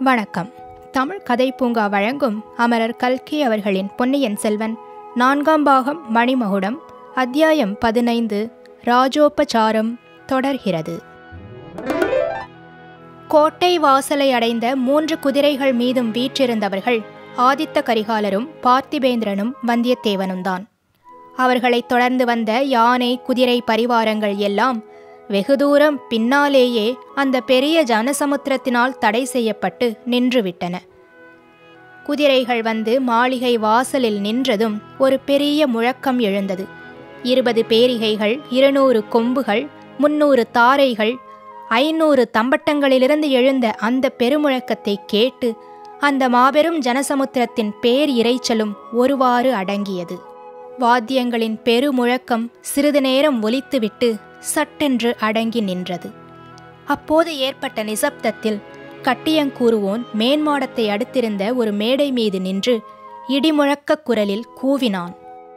வணக்கம் தமிழ் கதை பூங்கா வழங்கும் அமரர் கல்கி அவர்களின் பொன்னியின் செல்வன் நான்காம் பாகம் மணிமகுடம் அத்தியாயம் பதினைந்து ராஜோபசாரம் தொடர்கிறது கோட்டை வாசலை அடைந்த மூன்று குதிரைகள் மீதும் வீற்றிருந்தவர்கள் ஆதித்த கரிகாலரும் பார்த்திபேந்திரனும் வந்தியத்தேவனும் தான் அவர்களைத் தொடர்ந்து வந்த யானை குதிரை பரிவாரங்கள் எல்லாம் வெகு தூரம் பின்னாலேயே அந்த பெரிய ஜனசமுத்திரத்தினால் தடை செய்யப்பட்டு நின்றுவிட்டன குதிரைகள் வந்து மாளிகை வாசலில் நின்றதும் ஒரு பெரிய முழக்கம் எழுந்தது இருபது பேரிகைகள் இருநூறு கொம்புகள் முன்னூறு தாரைகள் ஐநூறு தம்பட்டங்களிலிருந்து எழுந்த அந்த பெருமுழக்கத்தை கேட்டு அந்த மாபெரும் ஜனசமுத்திரத்தின் பேர் இரைச்சலும் ஒருவாறு அடங்கியது வாத்தியங்களின் பெருமுழக்கம் சிறிது நேரம் ஒலித்துவிட்டு சட்டென்று அடங்கி நின்றது அப்போது ஏற்பட்ட நிசப்தத்தில் கட்டியங்கூறுவோன் மேன்மாடத்தை அடுத்திருந்த ஒரு மேடை மீது நின்று இடிமுழக்க குரலில் கூவினான்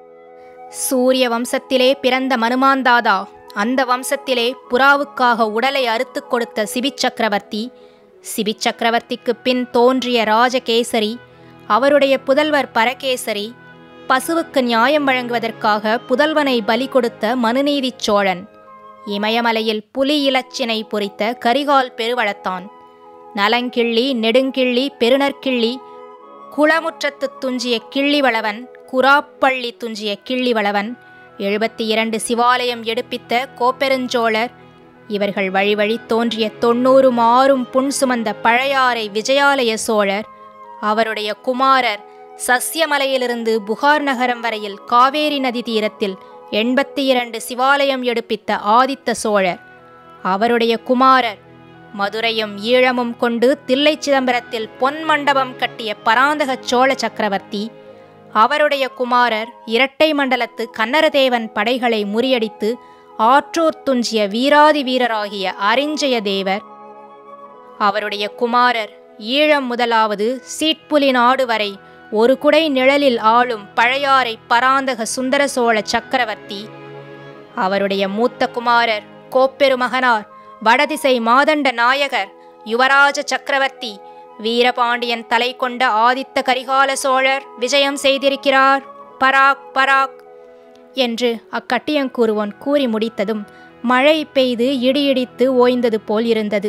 சூரிய வம்சத்திலே பிறந்த மனுமாந்தாதா அந்த வம்சத்திலே புறாவுக்காக உடலை அறுத்து கொடுத்த சிபிச்சக்கரவர்த்தி சிபிச்சக்கரவர்த்திக்கு பின் தோன்றிய ராஜகேசரி அவருடைய புதல்வர் பரகேசரி பசுவுக்கு நியாயம் வழங்குவதற்காக புதல்வனை பலி கொடுத்த மனுநீதிச் சோழன் இமயமலையில் புலி இலச்சினை பொறித்த கரிகால் பெருவளத்தான் நலங்கிள்ளி நெடுங்கிள்ளி பெருநற்கிள்ளி குளமுற்றத்து துஞ்சிய கிள்ளிவளவன் குராப்பள்ளி துஞ்சிய கிள்ளிவளவன் எழுபத்தி இரண்டு சிவாலயம் எடுப்பித்த கோப்பெருஞ்சோழர் இவர்கள் வழி வழி தோன்றிய தொன்னூறு மாறும் புன் சுமந்த பழையாறை விஜயாலய சோழர் அவருடைய குமாரர் சஸ்யமலையிலிருந்து புகார் நகரம் வரையில் காவேரி நதி தீரத்தில் எண்பத்தி இரண்டு சிவாலயம் எடுப்பித்த ஆதித்த சோழர் அவருடைய குமாரர் மதுரையும் ஈழமும் கொண்டு தில்லை சிதம்பரத்தில் பொன் மண்டபம் கட்டிய பராந்தக சோழ சக்கரவர்த்தி அவருடைய குமாரர் இரட்டை மண்டலத்து கன்னரதேவன் படைகளை முறியடித்து ஆற்றோர் துஞ்சிய வீராதி வீரராகிய அரிஞ்சய தேவர் அவருடைய குமாரர் ஈழம் முதலாவது சீட்புலி நாடு வரை ஒரு குடை நிழலில் ஆளும் பழையாறை பராந்தக சுந்தர சோழ சக்கரவர்த்தி அவருடைய மூத்த குமாரர் கோப்பெருமகனார் வடதிசை மாதண்ட நாயகர் யுவராஜ சக்கரவர்த்தி வீரபாண்டியன் தலை கொண்ட ஆதித்த கரிகால சோழர் விஜயம் செய்திருக்கிறார் பராக் பராக் என்று அக்கட்டியங்கூறுவன் கூறி முடித்ததும் மழை பெய்து இடியிடித்து ஓய்ந்தது போல் இருந்தது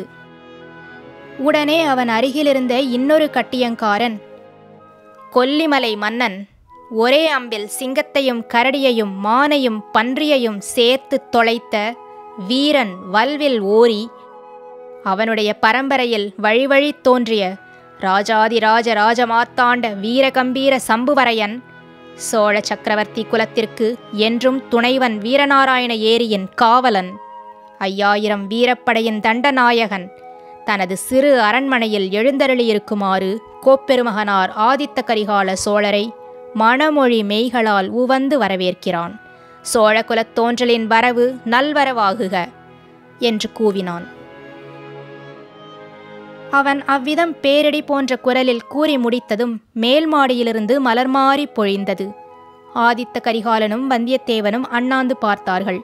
உடனே அவன் அருகிலிருந்த இன்னொரு கட்டியங்காரன் கொல்லிமலை மன்னன் ஒரே அம்பில் சிங்கத்தையும் கரடியையும் மானையும் பன்றியையும் சேர்த்து தொலைத்த வீரன் வல்வில் ஓரி அவனுடைய பரம்பரையில் வழி வழி தோன்றிய ராஜாதிராஜ ராஜமார்த்தாண்ட வீரகம்பீர சம்புவரையன் சோழ சக்கரவர்த்தி குலத்திற்கு என்றும் துணைவன் வீரநாராயண ஏரியின் காவலன் ஐயாயிரம் வீரப்படையின் தண்டநாயகன் தனது சிறு அரண்மனையில் எழுந்தருளியிருக்குமாறு கோப்பெருமகனார் ஆதித்த கரிகால சோழரை மணமொழி மெய்களால் உவந்து வரவேற்கிறான் சோழ குலத் தோன்றலின் வரவு நல்வரவாகுக என்று கூவினான் அவன் அவ்விதம் பேரிடி போன்ற குரலில் கூறி முடித்ததும் மேல் மாடியிலிருந்து மலர் மாறி பொழிந்தது ஆதித்த கரிகாலனும் வந்தியத்தேவனும் அண்ணாந்து பார்த்தார்கள்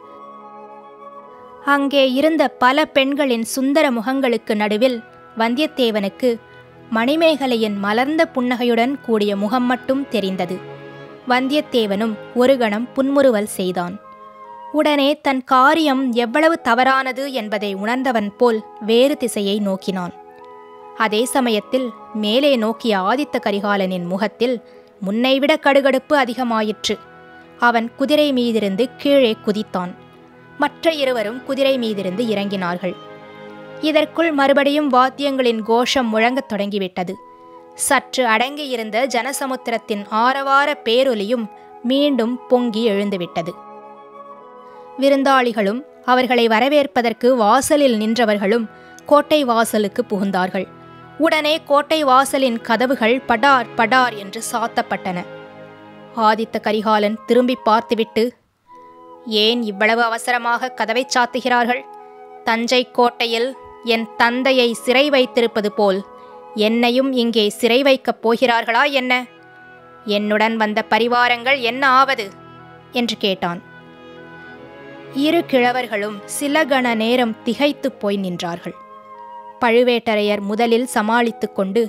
அங்கே இருந்த பல பெண்களின் சுந்தர முகங்களுக்கு நடுவில் வந்தியத்தேவனுக்கு மணிமேகலையின் மலர்ந்த புன்னகையுடன் கூடிய முகம் மட்டும் தெரிந்தது வந்தியத்தேவனும் ஒரு கணம் புன்முறுவல் செய்தான் உடனே தன் காரியம் எவ்வளவு தவறானது என்பதை உணர்ந்தவன் போல் வேறு திசையை நோக்கினான் அதே சமயத்தில் மேலே நோக்கிய ஆதித்த கரிகாலனின் முகத்தில் முன்னைவிட கடுகடுப்பு அதிகமாயிற்று அவன் குதிரை மீதிருந்து கீழே குதித்தான் மற்ற இருவரும் குதிரை மீதிருந்து இறங்கினார்கள் இதற்குள் மறுபடியும் வாத்தியங்களின் கோஷம் முழங்கத் தொடங்கிவிட்டது சற்று அடங்கியிருந்த ஜனசமுத்திரத்தின் ஆரவார பேரொலியும் மீண்டும் பொங்கி எழுந்துவிட்டது விருந்தாளிகளும் அவர்களை வரவேற்பதற்கு வாசலில் நின்றவர்களும் கோட்டை வாசலுக்கு புகுந்தார்கள் உடனே கோட்டை வாசலின் கதவுகள் படார் படார் என்று சாத்தப்பட்டன ஆதித்த கரிகாலன் திரும்பி பார்த்துவிட்டு ஏன் இவ்வளவு அவசரமாக கதவை சாத்துகிறார்கள் தஞ்சை கோட்டையில் என் தந்தையை சிறை வைத்திருப்பது போல் என்னையும் இங்கே சிறை வைக்கப் போகிறார்களா என்ன என்னுடன் வந்த பரிவாரங்கள் என்ன ஆவது என்று கேட்டான் இரு கிழவர்களும் சில கண நேரம் திகைத்துப் போய் நின்றார்கள் பழுவேட்டரையர் முதலில் சமாளித்துக் கொண்டு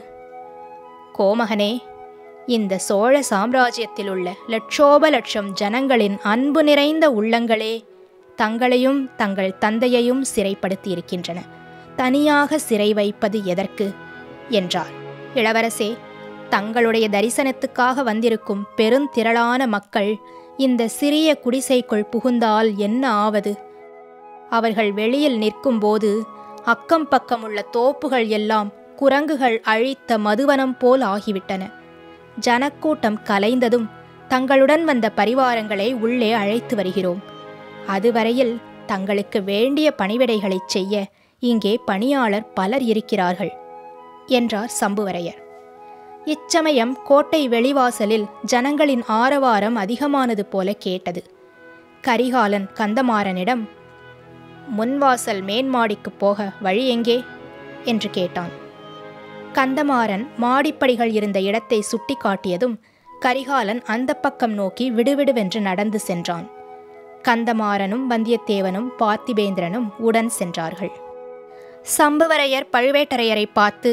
கோமகனே இந்த சோழ சாம்ராஜ்யத்தில் உள்ள லட்சோப லட்சம் ஜனங்களின் அன்பு நிறைந்த உள்ளங்களே தங்களையும் தங்கள் தந்தையையும் சிறைப்படுத்தியிருக்கின்றன தனியாக சிறை வைப்பது எதற்கு என்றார் இளவரசே தங்களுடைய தரிசனத்துக்காக வந்திருக்கும் பெருந்திரளான மக்கள் இந்த சிறிய குடிசைக்குள் புகுந்தால் என்ன ஆவது அவர்கள் வெளியில் நிற்கும்போது அக்கம் பக்கம் உள்ள தோப்புகள் எல்லாம் குரங்குகள் அழித்த மதுவனம் போல் ஆகிவிட்டன ஜனக்கூட்டம் கலைந்ததும் தங்களுடன் வந்த பரிவாரங்களை உள்ளே அழைத்து வருகிறோம் அதுவரையில் தங்களுக்கு வேண்டிய பணிவிடைகளைச் செய்ய இங்கே பணியாளர் பலர் இருக்கிறார்கள் என்றார் சம்புவரையர் இச்சமயம் கோட்டை வெளிவாசலில் ஜனங்களின் ஆரவாரம் அதிகமானது போல கேட்டது கரிகாலன் கந்தமாறனிடம் முன்வாசல் மேன்மாடிக்குப் போக வழி எங்கே என்று கேட்டான் கந்தமாறன் மாடிப்படிகள் இருந்த இடத்தை சுட்டிக்காட்டியதும் கரிகாலன் அந்த பக்கம் நோக்கி விடுவிடுவென்று நடந்து சென்றான் கந்தமாறனும் வந்தியத்தேவனும் பார்த்திபேந்திரனும் உடன் சென்றார்கள் சம்புவரையர் பழுவேட்டரையரை பார்த்து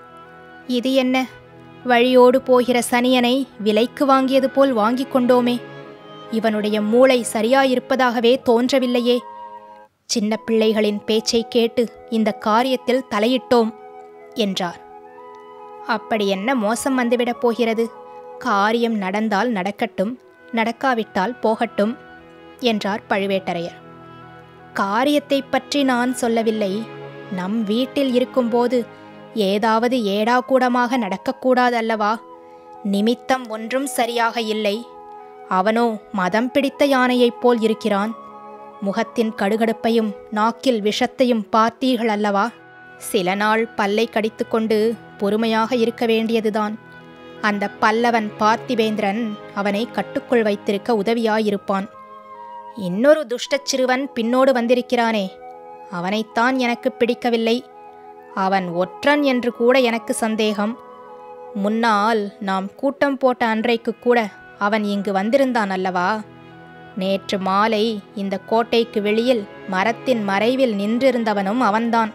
இது என்ன வழியோடு போகிற சனியனை விலைக்கு வாங்கியது போல் வாங்கிக் கொண்டோமே இவனுடைய மூளை சரியாயிருப்பதாகவே தோன்றவில்லையே சின்ன பிள்ளைகளின் பேச்சை கேட்டு இந்த காரியத்தில் தலையிட்டோம் என்றார் அப்படி என்ன மோசம் வந்துவிடப் போகிறது காரியம் நடந்தால் நடக்கட்டும் நடக்காவிட்டால் போகட்டும் என்றார் பழுவேட்டரையர் காரியத்தைப் பற்றி நான் சொல்லவில்லை நம் வீட்டில் இருக்கும்போது ஏதாவது ஏடாகூடமாக நடக்கக்கூடாதல்லவா நிமித்தம் ஒன்றும் சரியாக இல்லை அவனோ மதம் பிடித்த யானையைப் போல் இருக்கிறான் முகத்தின் கடுகடுப்பையும் நாக்கில் விஷத்தையும் பார்த்தீர்கள் அல்லவா சில நாள் பல்லை கடித்துக்கொண்டு பொறுமையாக இருக்க வேண்டியதுதான் அந்த பல்லவன் பார்த்திபேந்திரன் அவனை கட்டுக்குள் வைத்திருக்க உதவியாயிருப்பான் இன்னொரு துஷ்டச் சிறுவன் பின்னோடு வந்திருக்கிறானே அவனைத்தான் எனக்கு பிடிக்கவில்லை அவன் ஒற்றன் என்று கூட எனக்கு சந்தேகம் முன்னால் நாம் கூட்டம் போட்ட அன்றைக்கு கூட அவன் இங்கு வந்திருந்தான் அல்லவா நேற்று மாலை இந்த கோட்டைக்கு வெளியில் மரத்தின் மறைவில் நின்றிருந்தவனும் அவன்தான்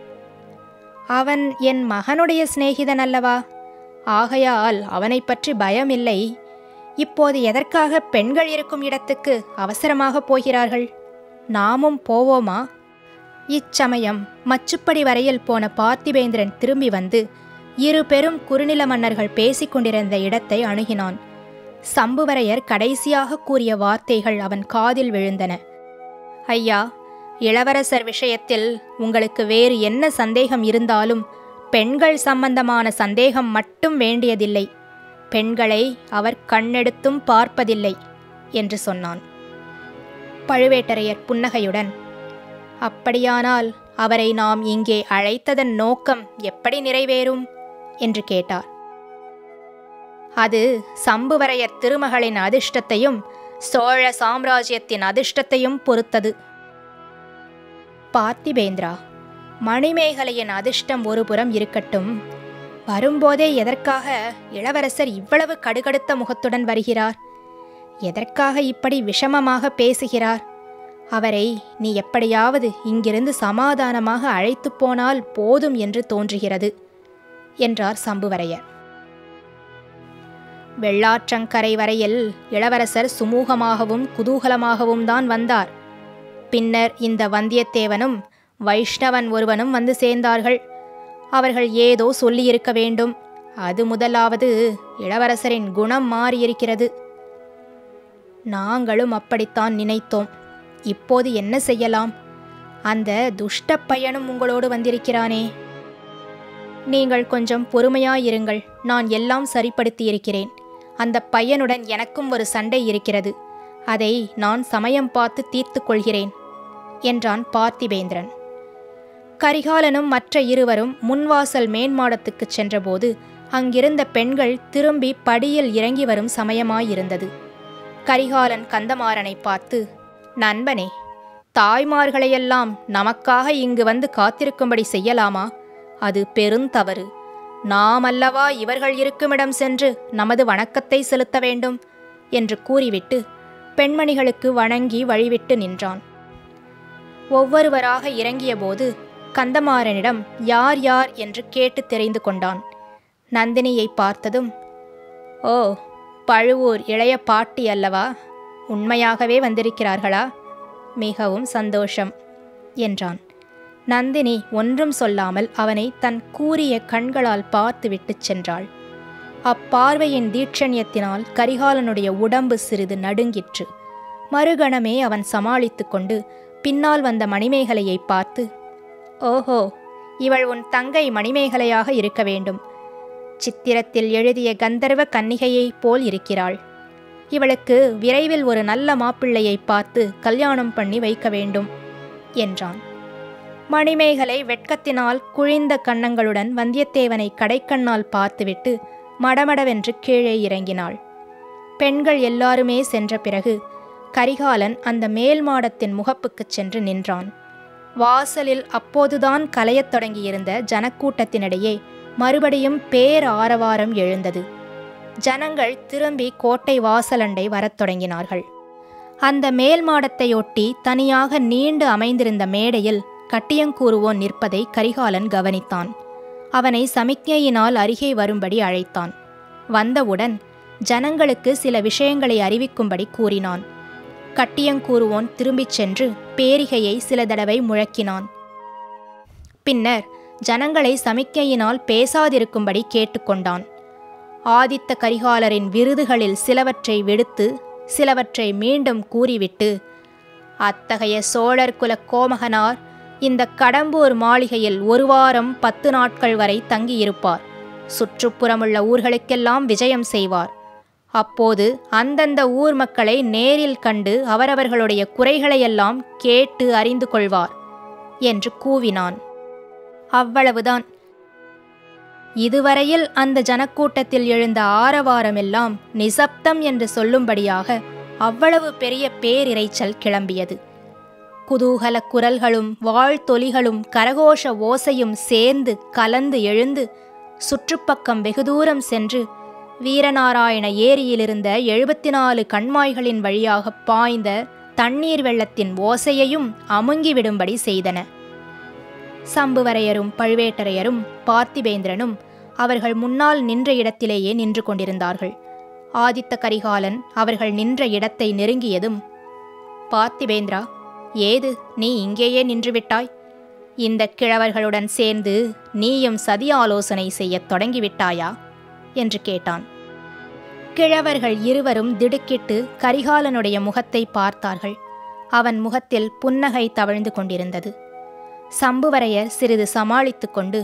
அவன் என் மகனுடைய சிநேகிதன் அல்லவா ஆகையால் அவனைப் பற்றி பயமில்லை இப்போது எதற்காக பெண்கள் இருக்கும் இடத்துக்கு அவசரமாக போகிறார்கள் நாமும் போவோமா இச்சமயம் மச்சுப்படி வரையில் போன பார்த்திபேந்திரன் திரும்பி வந்து இரு பெரும் குறுநில மன்னர்கள் பேசிக் கொண்டிருந்த இடத்தை அணுகினான் சம்புவரையர் கடைசியாக கூறிய வார்த்தைகள் அவன் காதில் விழுந்தன ஐயா இளவரசர் விஷயத்தில் உங்களுக்கு வேறு என்ன சந்தேகம் இருந்தாலும் பெண்கள் சம்பந்தமான சந்தேகம் மட்டும் வேண்டியதில்லை பெண்களை அவர் கண்ணெடுத்தும் பார்ப்பதில்லை என்று சொன்னான் பழுவேட்டரையர் புன்னகையுடன் அப்படியானால் அவரை நாம் இங்கே அழைத்ததன் நோக்கம் எப்படி நிறைவேறும் என்று கேட்டார் அது சம்புவரையர் திருமகளின் அதிர்ஷ்டத்தையும் சோழ சாம்ராஜ்யத்தின் அதிர்ஷ்டத்தையும் பொறுத்தது பார்த்திபேந்திரா மணிமேகலையின் அதிர்ஷ்டம் ஒருபுறம் இருக்கட்டும் வரும்போதே எதற்காக இளவரசர் இவ்வளவு கடுகடுத்த முகத்துடன் வருகிறார் எதற்காக இப்படி விஷமமாக பேசுகிறார் அவரை நீ எப்படியாவது இங்கிருந்து சமாதானமாக அழைத்துப் போனால் போதும் என்று தோன்றுகிறது என்றார் சம்புவரையர் வெள்ளாற்றங்கரை வரையில் இளவரசர் சுமூகமாகவும் குதூகலமாகவும் தான் வந்தார் பின்னர் இந்த வந்தியத்தேவனும் வைஷ்ணவன் ஒருவனும் வந்து சேர்ந்தார்கள் அவர்கள் ஏதோ சொல்லியிருக்க வேண்டும் அது முதலாவது இளவரசரின் குணம் மாறியிருக்கிறது நாங்களும் அப்படித்தான் நினைத்தோம் இப்போது என்ன செய்யலாம் அந்த துஷ்ட பையனும் உங்களோடு வந்திருக்கிறானே நீங்கள் கொஞ்சம் பொறுமையாயிருங்கள் நான் எல்லாம் சரிப்படுத்தியிருக்கிறேன் அந்த பையனுடன் எனக்கும் ஒரு சண்டை இருக்கிறது அதை நான் சமயம் பார்த்து தீர்த்து கொள்கிறேன் என்றான் பார்த்திபேந்திரன் கரிகாலனும் மற்ற இருவரும் முன்வாசல் மேன்மாடத்துக்குச் சென்றபோது அங்கிருந்த பெண்கள் திரும்பி படியில் இறங்கி வரும் சமயமாயிருந்தது கரிகாலன் கந்தமாறனை பார்த்து நண்பனே தாய்மார்களையெல்லாம் நமக்காக இங்கு வந்து காத்திருக்கும்படி செய்யலாமா அது பெருந்தவறு நாம் அல்லவா இவர்கள் இருக்குமிடம் சென்று நமது வணக்கத்தை செலுத்த வேண்டும் என்று கூறிவிட்டு பெண்மணிகளுக்கு வணங்கி வழிவிட்டு நின்றான் ஒவ்வொருவராக இறங்கியபோது கந்தமாறனிடம் யார் யார் என்று கேட்டு தெரிந்து கொண்டான் நந்தினியை பார்த்ததும் ஓ பழுவூர் இளைய பாட்டி அல்லவா உண்மையாகவே வந்திருக்கிறார்களா மிகவும் சந்தோஷம் என்றான் நந்தினி ஒன்றும் சொல்லாமல் அவனை தன் கூரிய கண்களால் பார்த்துவிட்டு சென்றாள் அப்பார்வையின் தீட்சண்யத்தினால் கரிகாலனுடைய உடம்பு சிறிது நடுங்கிற்று மறுகணமே அவன் சமாளித்து கொண்டு பின்னால் வந்த மணிமேகலையை பார்த்து ஓஹோ இவள் உன் தங்கை மணிமேகலையாக இருக்க வேண்டும் சித்திரத்தில் எழுதிய கந்தர்வ கன்னிகையைப் போல் இருக்கிறாள் இவளுக்கு விரைவில் ஒரு நல்ல மாப்பிள்ளையை பார்த்து கல்யாணம் பண்ணி வைக்க வேண்டும் என்றான் மணிமேகலை வெட்கத்தினால் குழிந்த கன்னங்களுடன் வந்தியத்தேவனை கடைக்கண்ணால் பார்த்துவிட்டு மடமடவென்று கீழே இறங்கினாள் பெண்கள் எல்லாருமே சென்ற பிறகு கரிகாலன் அந்த மேல் மாடத்தின் முகப்புக்குச் சென்று நின்றான் வாசலில் அப்போதுதான் கலையத் தொடங்கியிருந்த ஜனக்கூட்டத்தினிடையே மறுபடியும் பேர் ஆரவாரம் எழுந்தது ஜனங்கள் திரும்பி கோட்டை வாசலண்டை வரத் தொடங்கினார்கள் அந்த மேல் மாடத்தையொட்டி தனியாக நீண்டு அமைந்திருந்த மேடையில் கட்டியங்கூறுவோன் நிற்பதை கரிகாலன் கவனித்தான் அவனை சமிக்ஞையினால் அருகே வரும்படி அழைத்தான் வந்தவுடன் ஜனங்களுக்கு சில விஷயங்களை அறிவிக்கும்படி கூறினான் கட்டியங்கூறுவோன் திரும்பிச் சென்று பேரிகையை சில தடவை முழக்கினான் பின்னர் ஜனங்களை சமிக்ஞையினால் பேசாதிருக்கும்படி கேட்டுக்கொண்டான் ஆதித்த கரிகாலரின் விருதுகளில் சிலவற்றை விடுத்து சிலவற்றை மீண்டும் கூறிவிட்டு அத்தகைய சோழர் குல கோமகனார் இந்த கடம்பூர் மாளிகையில் ஒரு வாரம் பத்து நாட்கள் வரை தங்கியிருப்பார் சுற்றுப்புறமுள்ள ஊர்களுக்கெல்லாம் விஜயம் செய்வார் அப்போது அந்தந்த ஊர் மக்களை நேரில் கண்டு அவரவர்களுடைய குறைகளையெல்லாம் கேட்டு அறிந்து கொள்வார் என்று கூவினான் அவ்வளவுதான் இதுவரையில் அந்த ஜனக்கூட்டத்தில் எழுந்த ஆரவாரமெல்லாம் நிசப்தம் என்று சொல்லும்படியாக அவ்வளவு பெரிய பேரிரைச்சல் கிளம்பியது குதூகல குரல்களும் வாழ்த்தொலிகளும் கரகோஷ ஓசையும் சேர்ந்து கலந்து எழுந்து சுற்றுப்பக்கம் வெகு தூரம் சென்று வீரநாராயண ஏரியிலிருந்த எழுபத்தி நாலு கண்மாய்களின் வழியாக பாய்ந்த தண்ணீர் வெள்ளத்தின் ஓசையையும் அமுங்கிவிடும்படி செய்தன சம்புவரையரும் பழுவேட்டரையரும் பார்த்திபேந்திரனும் அவர்கள் முன்னால் நின்ற இடத்திலேயே நின்று கொண்டிருந்தார்கள் ஆதித்த கரிகாலன் அவர்கள் நின்ற இடத்தை நெருங்கியதும் பார்த்திபேந்திரா ஏது நீ இங்கேயே நின்றுவிட்டாய் இந்த கிழவர்களுடன் சேர்ந்து நீயும் சதி ஆலோசனை செய்யத் தொடங்கிவிட்டாயா என்று கேட்டான் கிழவர்கள் இருவரும் திடுக்கிட்டு கரிகாலனுடைய முகத்தை பார்த்தார்கள் அவன் முகத்தில் புன்னகை தவழ்ந்து கொண்டிருந்தது சம்புவரையர் சிறிது சமாளித்து கொண்டு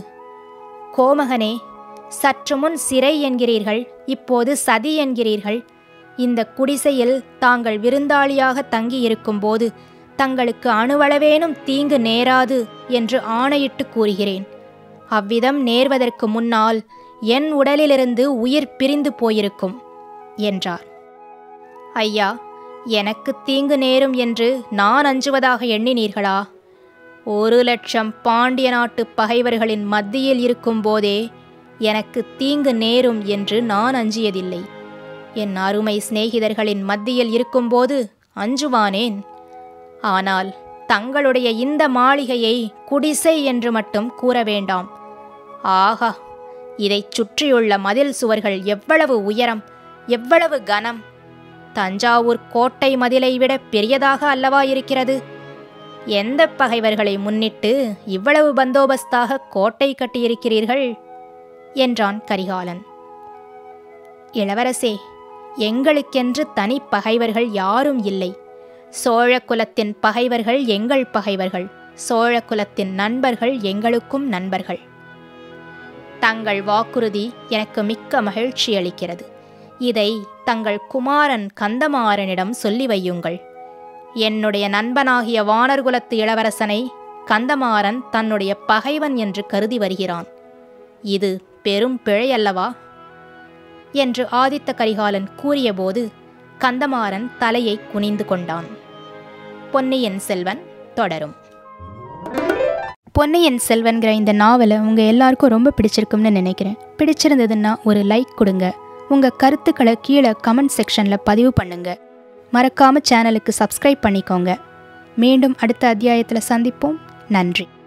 கோமகனே சற்று முன் சிறை என்கிறீர்கள் இப்போது சதி என்கிறீர்கள் இந்த குடிசையில் தாங்கள் விருந்தாளியாக தங்கியிருக்கும் போது தங்களுக்கு அணுவளவேனும் தீங்கு நேராது என்று ஆணையிட்டு கூறுகிறேன் அவ்விதம் நேர்வதற்கு முன்னால் என் உடலிலிருந்து உயிர் பிரிந்து போயிருக்கும் என்றார் ஐயா எனக்கு தீங்கு நேரும் என்று நான் அஞ்சுவதாக எண்ணினீர்களா ஒரு லட்சம் பாண்டிய நாட்டு பகைவர்களின் மத்தியில் இருக்கும்போதே எனக்கு தீங்கு நேரும் என்று நான் அஞ்சியதில்லை என் அருமை சிநேகிதர்களின் மத்தியில் இருக்கும்போது அஞ்சுவானேன் ஆனால் தங்களுடைய இந்த மாளிகையை குடிசை என்று மட்டும் கூற வேண்டாம் ஆகா இதைச் சுற்றியுள்ள மதில் சுவர்கள் எவ்வளவு உயரம் எவ்வளவு கனம் தஞ்சாவூர் கோட்டை மதிலை விட பெரியதாக அல்லவா இருக்கிறது எந்த பகைவர்களை முன்னிட்டு இவ்வளவு பந்தோபஸ்தாக கோட்டை கட்டியிருக்கிறீர்கள் என்றான் கரிகாலன் இளவரசே எங்களுக்கென்று தனி பகைவர்கள் யாரும் இல்லை சோழ குலத்தின் பகைவர்கள் எங்கள் பகைவர்கள் சோழ குலத்தின் நண்பர்கள் எங்களுக்கும் நண்பர்கள் தங்கள் வாக்குறுதி எனக்கு மிக்க மகிழ்ச்சி அளிக்கிறது இதை தங்கள் குமாரன் கந்தமாறனிடம் சொல்லி வையுங்கள் என்னுடைய நண்பனாகிய வானர்குலத்து இளவரசனை கந்தமாறன் தன்னுடைய பகைவன் என்று கருதி வருகிறான் இது பெரும் பிழை அல்லவா என்று ஆதித்த கரிகாலன் கூறியபோது கந்தமாறன் தலையை குனிந்து கொண்டான் பொன்னியின் செல்வன் தொடரும் பொன்னியின் செல்வன்கிற இந்த நாவலை உங்கள் எல்லாருக்கும் ரொம்ப பிடிச்சிருக்கும்னு நினைக்கிறேன் பிடிச்சிருந்ததுன்னா ஒரு லைக் கொடுங்க உங்கள் கருத்துக்களை கீழே கமெண்ட் செக்ஷனில் பதிவு பண்ணுங்க மறக்காம சேனலுக்கு சப்ஸ்கிரைப் பண்ணிக்கோங்க மீண்டும் அடுத்த அத்தியாயத்தில் சந்திப்போம் நன்றி